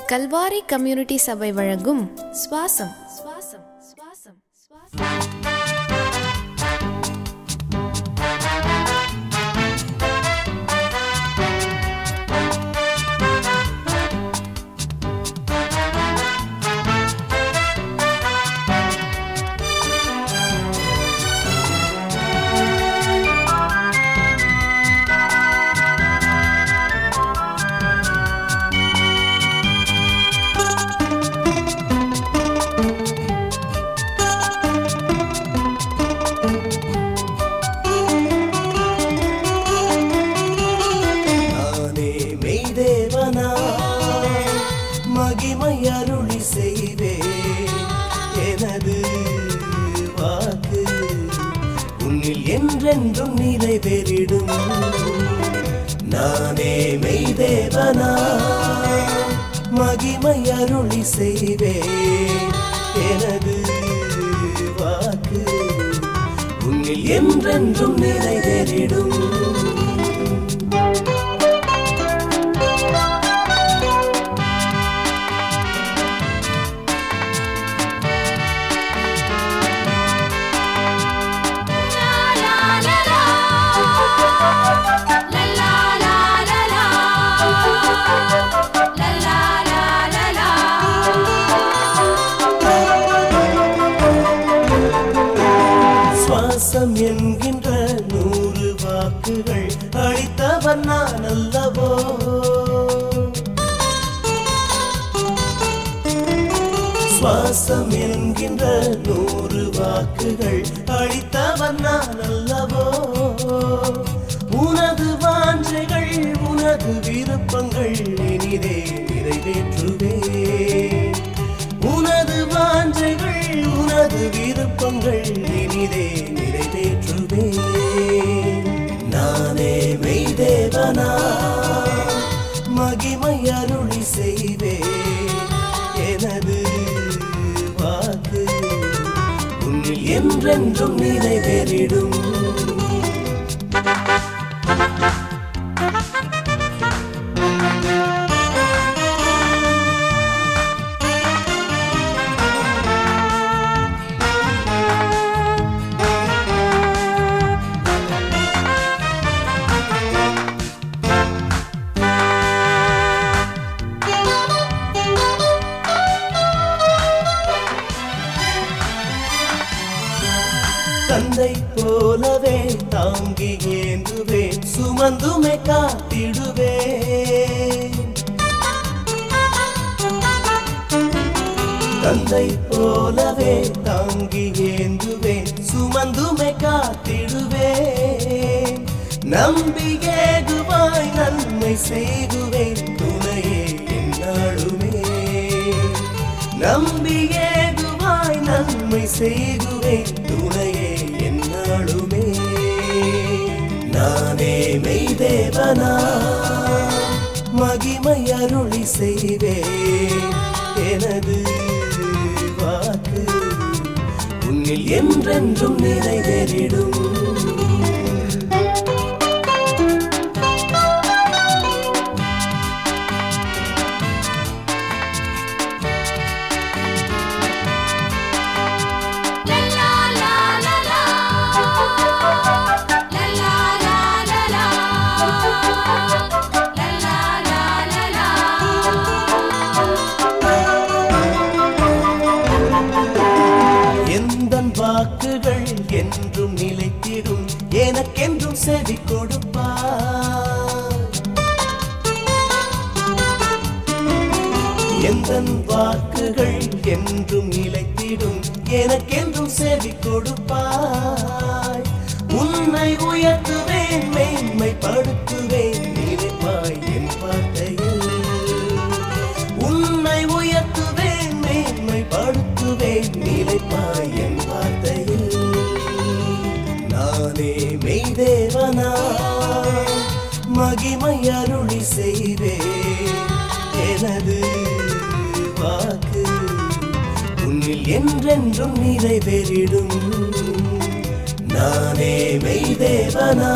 Kalvari community சபை வழங்கும் சுவாசம் சுவாசம் சுவாசம் சுவாசம் நானே மெய்தேவனா மகிமை அருளி செய்வே எனது வாக்கு உன்னில் என்றென்றும் நிறைவேறிடும் நானே மெய்தேவனா மகிமை அருளி செய்வே எனது வாக்கு உன்னில் என்றென்றும் நிறைவேறிடும் சுவாசம் என்கின்ற நூறு வாக்குகள் அளித்தவன் நான் அல்லவோ சுவாசம் என்கின்ற நூறு வாக்குகள் அளித்தவன் நான் அல்லவோ உனது வாஞ்சைகள் உனது விருப்பங்கள் இனிதே நிறைவேற்றுவே உனது வாஞ்சைகள் உனது விருப்பங்கள் இனிதே நிறைவேற்றுவே நானே மெய்தேவனா மகிமை அருளி செய்வே எனது வாக்கு உன்னில் என்றென்றும் நிறைவேறிடும் தந்தை போலவே தாங்கி ஏந்துவேன் சுமந்துமே காத்திடுவேன் தந்தை போலவே தாங்கி ஏந்துவேன் சுமந்துமே காத்திடுவேன் நம்பியேகுவாய் நன்மை செய்குவேன் துணையே என்னாலுமே நம்பியேகுவாய் நன்மை செய்குவேன் துணையே என்னாலுமே நானே மெய்தேவனா மகிமை அருளி செய்வேன் எனது வாக்கு உன்னில் என்றென்றும் நிறைவேறிடும் எந்தன் வாக்குகள் என்றும் நிலைத்திடும் எனக்கென்றும் செவி கொடுப்பார் எந்தன் வாக்குகள் என்றும் நிலைத்திடும் எனக்கென்றும் செவி கொடுப்பாய் உன்னை உயர்த்துவேன் மேன்மைப்படுத்துவேன் நினைப்பாய் என் வார்த்தையில் உன்னை உயர்த்துவேன் மேன்மைப்படுத்துவேன் நிலைப்பாய் என் வார்த்தையில் நானே மெய்தேவனா மகிமை அருளி செய்வேன் எனது வாக்கு உன்னில் என்றென்றும் நிறைவேறிடும் நானே மெய்தேவனா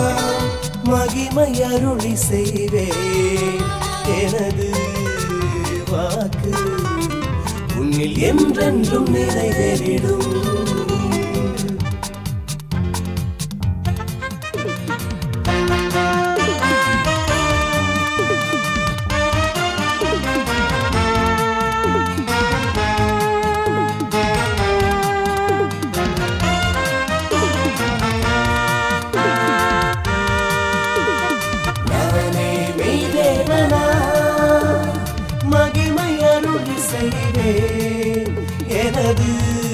மகிமை அருளி செய்வேன் எனது என்றென்றும் நிறைவேறிடும் நானே மெய்தேவனா மகிமை அருளி செய்வேன் எனது